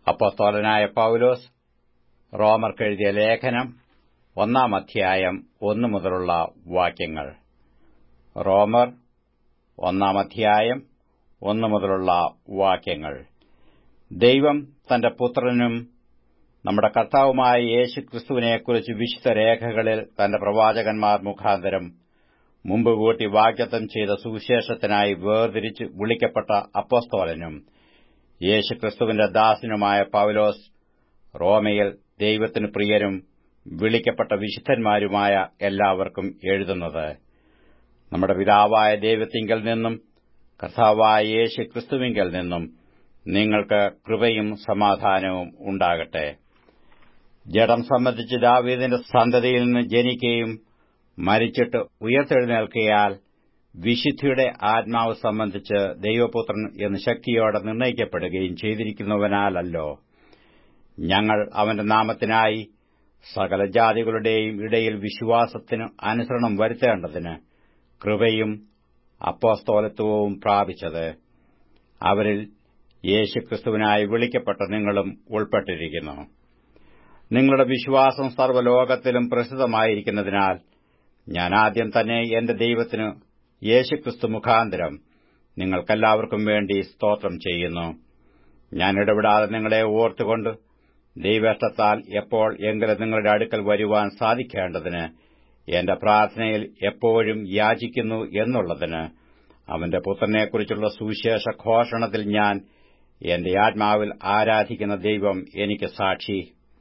അപ്പസ്തോലനായ പൌലോസ് റോമർക്കെഴുതിയ ലേഖനം ഒന്നാം അധ്യായം ഒന്നു മുതലുള്ള വാക്യങ്ങൾ റോമർ ഒന്നാം അധ്യായം ഒന്നു മുതലുള്ള വാക്യങ്ങൾ ദൈവം തന്റെ പുത്രനും നമ്മുടെ കർത്താവുമായ യേശു ക്രിസ്തുവിനെക്കുറിച്ച് വിശുദ്ധ രേഖകളിൽ തന്റെ പ്രവാചകന്മാർ മുഖാന്തരം മുമ്പ് കൂട്ടി വാഗ്ദത്തം ചെയ്ത സുവിശേഷത്തിനായി വേർതിരിച്ച് വിളിക്കപ്പെട്ട അപ്പോസ്തോലനും യേശുക്രിസ്തുവിന്റെ ദാസനുമായ പൌലോസ് റോമയിൽ ദൈവത്തിനു പ്രിയരും വിളിക്കപ്പെട്ട വിശുദ്ധന്മാരുമായ എല്ലാവർക്കും എഴുതുന്നത് നമ്മുടെ പിതാവായ ദൈവത്തിങ്കൽ നിന്നും കർത്താവായ യേശു ക്രിസ്തുവിങ്കൽ നിന്നും നിങ്ങൾക്ക് കൃപയും സമാധാനവും ഉണ്ടാകട്ടെ ജഡം സംബന്ധിച്ച് ദാവീദിന്റെ സന്തതിയിൽ നിന്ന് ജനിക്കുകയും മരിച്ചിട്ട് ഉയർത്തെഴുന്നേൽക്കയാൽ വിശുദ്ധിയുടെ ആത്മാവ് സംബന്ധിച്ച് ദൈവപുത്രൻ എന്ന് ശക്തിയോടെ നിർണയിക്കപ്പെടുകയും ചെയ്തിരിക്കുന്നവനാലല്ലോ ഞങ്ങൾ അവന്റെ നാമത്തിനായി സകല ജാതികളുടെയും ഇടയിൽ വിശ്വാസത്തിന് അനുസരണം വരുത്തേണ്ടതിന് കൃപയും അപ്പോസ്തോലത്വവും പ്രാപിച്ചത് അവരിൽ യേശുക്രിസ്തുവിനായി വിളിക്കപ്പെട്ട നിങ്ങളും ഉൾപ്പെട്ടിരിക്കുന്നു നിങ്ങളുടെ വിശ്വാസം സർവ്വലോകത്തിലും പ്രസിദ്ധമായിരിക്കുന്നതിനാൽ ഞാൻ ആദ്യം തന്നെ എന്റെ ദൈവത്തിന് യേശുക്രിസ്തു മുഖാന്തരം നിങ്ങൾക്കെല്ലാവർക്കും വേണ്ടി സ്തോത്രം ചെയ്യുന്നു ഞാൻ ഇടപെടാതെ നിങ്ങളെ ഓർത്തുകൊണ്ട് ദൈവേഷ്ടത്താൽ എപ്പോൾ എങ്കിലും നിങ്ങളുടെ അടുക്കൽ വരുവാൻ സാധിക്കേണ്ടതിന് എന്റെ പ്രാർത്ഥനയിൽ എപ്പോഴും യാചിക്കുന്നു എന്നുള്ളതിന് അവന്റെ പുത്രനെക്കുറിച്ചുള്ള സുവിശേഷ ഘോഷണത്തിൽ ഞാൻ എന്റെ ആത്മാവിൽ ആരാധിക്കുന്ന ദൈവം എനിക്ക് സാക്ഷി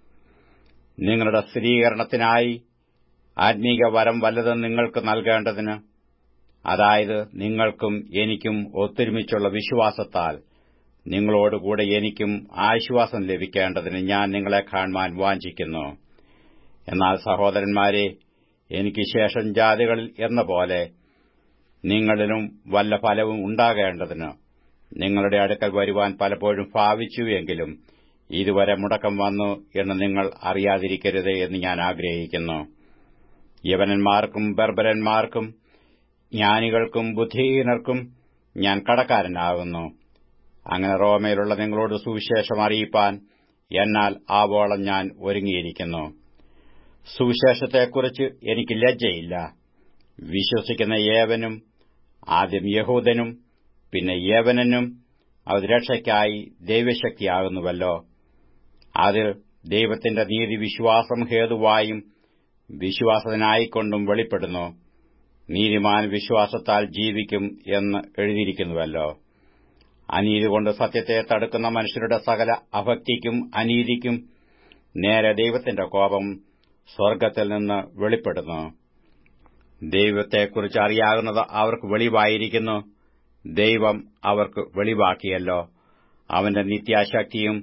നിങ്ങളുടെ സ്ഥിരീകരണത്തിനായി ആത്മീക വരം വല്ലതും നിങ്ങൾക്ക് നൽകേണ്ടതിന് അതായത് നിങ്ങൾക്കും എനിക്കും ഒത്തൊരുമിച്ചുള്ള വിശ്വാസത്താൽ നിങ്ങളോടുകൂടെ എനിക്കും ആശ്വാസം ലഭിക്കേണ്ടതിന് ഞാൻ നിങ്ങളെ കാണുവാൻ വാഞ്ചിക്കുന്നു എന്നാൽ സഹോദരന്മാരെ എനിക്ക് ശേഷം ജാതികളിൽ എന്ന പോലെ നിങ്ങളിലും വല്ല ഫലവും ഉണ്ടാകേണ്ടതിന് നിങ്ങളുടെ അടുക്കൽ വരുവാൻ പലപ്പോഴും ഭാവിച്ചു എങ്കിലും ഇതുവരെ മുടക്കം വന്നു എന്ന് നിങ്ങൾ അറിയാതിരിക്കരുത് എന്ന് ഞാൻ ആഗ്രഹിക്കുന്നു യവനന്മാർക്കും ബർബരന്മാർക്കും ജ്ഞാനികൾക്കും ബുദ്ധിഹീനർക്കും ഞാൻ കടക്കാരനാകുന്നു അങ്ങനെ റോമയിലുള്ള നിങ്ങളോട് സുവിശേഷം അറിയിപ്പാൻ എന്നാൽ ആവോളം ഞാൻ ഒരുങ്ങിയിരിക്കുന്നു സുവിശേഷത്തെക്കുറിച്ച് എനിക്ക് ലജ്ജയില്ല വിശ്വസിക്കുന്ന ഏവനും ആദ്യം യഹൂദനും പിന്നെ യേവനനും അത് രക്ഷയ്ക്കായി ദൈവശക്തിയാകുന്നുവല്ലോ അതിൽ ദൈവത്തിന്റെ നീതി വിശ്വാസം ഹേതുവായും വിശ്വാസത്തിനായിക്കൊണ്ടും വെളിപ്പെടുന്നു നീതിമാൻ വിശ്വാസത്താൽ ജീവിക്കും എന്ന് എഴുതിയിരിക്കുന്നുവല്ലോ അനീതി കൊണ്ട് സത്യത്തെ തടുക്കുന്ന മനുഷ്യരുടെ സകല അഭക്തിക്കും അനീതിക്കും നേരെ ദൈവത്തിന്റെ കോപം സ്വർഗ്ഗത്തിൽ നിന്ന് വെളിപ്പെടുന്നു ദൈവത്തെക്കുറിച്ച് അറിയാവുന്നത് അവർക്ക് വെളിവായിരിക്കുന്നു ദൈവം അവർക്ക് വെളിവാക്കിയല്ലോ അവന്റെ നിത്യാശക്തിയും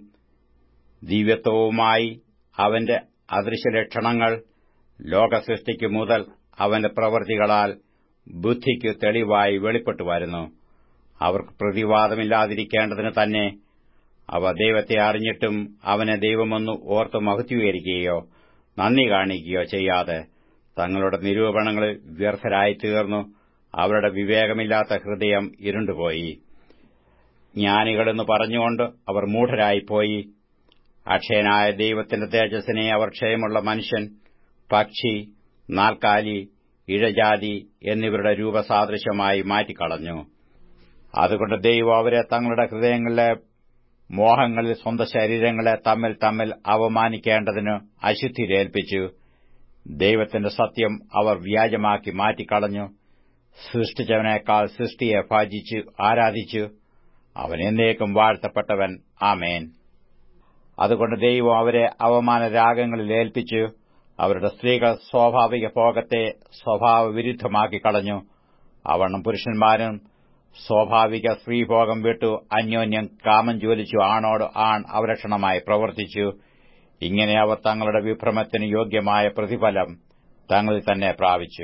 ദിവ്യത്വവുമായി അവന്റെ അദൃശ്യലക്ഷണങ്ങൾ ലോകസൃഷ്ടിക്കു മുതൽ അവന്റെ പ്രവൃത്തികളാൽ ബുദ്ധിക്ക് തെളിവായി വെളിപ്പെട്ടു വരുന്നു അവർക്ക് പ്രതിവാദമില്ലാതിരിക്കേണ്ടതിന് തന്നെ അവ ദൈവത്തെ അറിഞ്ഞിട്ടും അവനെ ദൈവമൊന്നു ഓർത്ത് മഹത്വീകരിക്കുകയോ നന്ദി കാണിക്കുകയോ ചെയ്യാതെ തങ്ങളുടെ നിരൂപണങ്ങളിൽ വ്യർത്ഥരായി തീർന്നു അവരുടെ വിവേകമില്ലാത്ത ഹൃദയം ഇരുണ്ടുപോയി ജ്ഞാനികളെന്ന് പറഞ്ഞുകൊണ്ട് അവർ മൂഢരായിപ്പോയി അക്ഷയനായ ദൈവത്തിന്റെ തേജസ്സിനെ അവർ ക്ഷയമുള്ള മനുഷ്യൻ പക്ഷി നാൽക്കാലി ഇഴജാതി എന്നിവരുടെ രൂപസാദൃശ്യമായി മാറ്റിക്കളഞ്ഞു അതുകൊണ്ട് ദൈവം അവരെ തങ്ങളുടെ ഹൃദയങ്ങളിലെ മോഹങ്ങളിൽ സ്വന്തം ശരീരങ്ങളെ തമ്മിൽ തമ്മിൽ അവമാനിക്കേണ്ടതിന് അശുദ്ധിയിലേൽപ്പിച്ചു ദൈവത്തിന്റെ സത്യം അവർ വ്യാജമാക്കി മാറ്റിക്കളഞ്ഞു സൃഷ്ടിച്ചവനേക്കാൾ സൃഷ്ടിയെ ഭജിച്ച് ആരാധിച്ചു അവൻ എന്നേക്കും വാഴ്ത്തപ്പെട്ടവൻ ആമേൻ അതുകൊണ്ട് ദൈവം അവരെ അവമാന രാഗങ്ങളിൽ ഏൽപ്പിച്ചു അവരുടെ സ്ത്രീകൾ സ്വാഭാവിക ഭോഗത്തെ സ്വഭാവവിരുദ്ധമാക്കി കളഞ്ഞു അവണ്ണം പുരുഷന്മാരും സ്വാഭാവിക സ്ത്രീഭോഗം വിട്ടു അന്യോന്യം കാമം ജ്വലിച്ചു ആണോട് ആൺ അവലക്ഷണമായി പ്രവർത്തിച്ചു ഇങ്ങനെ അവർ തങ്ങളുടെ വിഭ്രമത്തിന് യോഗ്യമായ പ്രതിഫലം തങ്ങളിൽ തന്നെ പ്രാപിച്ചു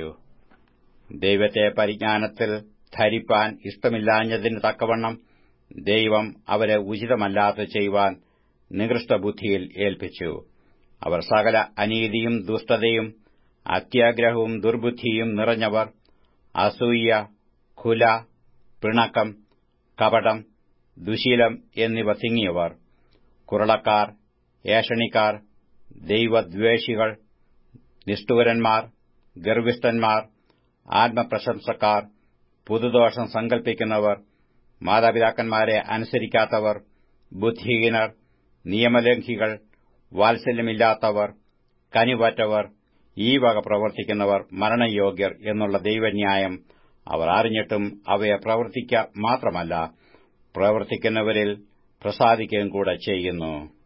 ദൈവത്തെ പരിജ്ഞാനത്തിൽ ധരിപ്പാൻ ഇഷ്ടമില്ലാഞ്ഞതിന് തക്കവണ്ണം ദൈവം അവരെ ഉചിതമല്ലാത്ത ചെയ്യുവാൻ നികൃഷ്ടബുദ്ധിയിൽ ഏൽപ്പിച്ചു അവർ സകല അനീതിയും ദുഷ്ടതയും അത്യാഗ്രഹവും ദുർബുദ്ധിയും നിറഞ്ഞവർ അസൂയ ഖുല പിണക്കം കപടം ദുശീലം എന്നിവ തിങ്ങിയവർ കുരളക്കാർ ഏഷണിക്കാർ ദൈവദ്വേഷികൾ നിഷ്ഠൂരന്മാർ ഗർവിഷ്ഠന്മാർ ആത്മപ്രശംസക്കാർ പുതുദോഷം സങ്കൽപ്പിക്കുന്നവർ മാതാപിതാക്കന്മാരെ അനുസരിക്കാത്തവർ ബുദ്ധിഹീനർ നിയമലംഘികൾ വാത്സല്യമില്ലാത്തവർ കനിവറ്റവർ ഈ വക പ്രവർത്തിക്കുന്നവർ മരണയോഗ്യർ എന്നുള്ള ദൈവന്യായം അവർ അറിഞ്ഞിട്ടും അവയെ പ്രവർത്തിക്ക മാത്രമല്ല പ്രവർത്തിക്കുന്നവരിൽ പ്രസാദിക്കുകയും കൂടെ ചെയ്യുന്നു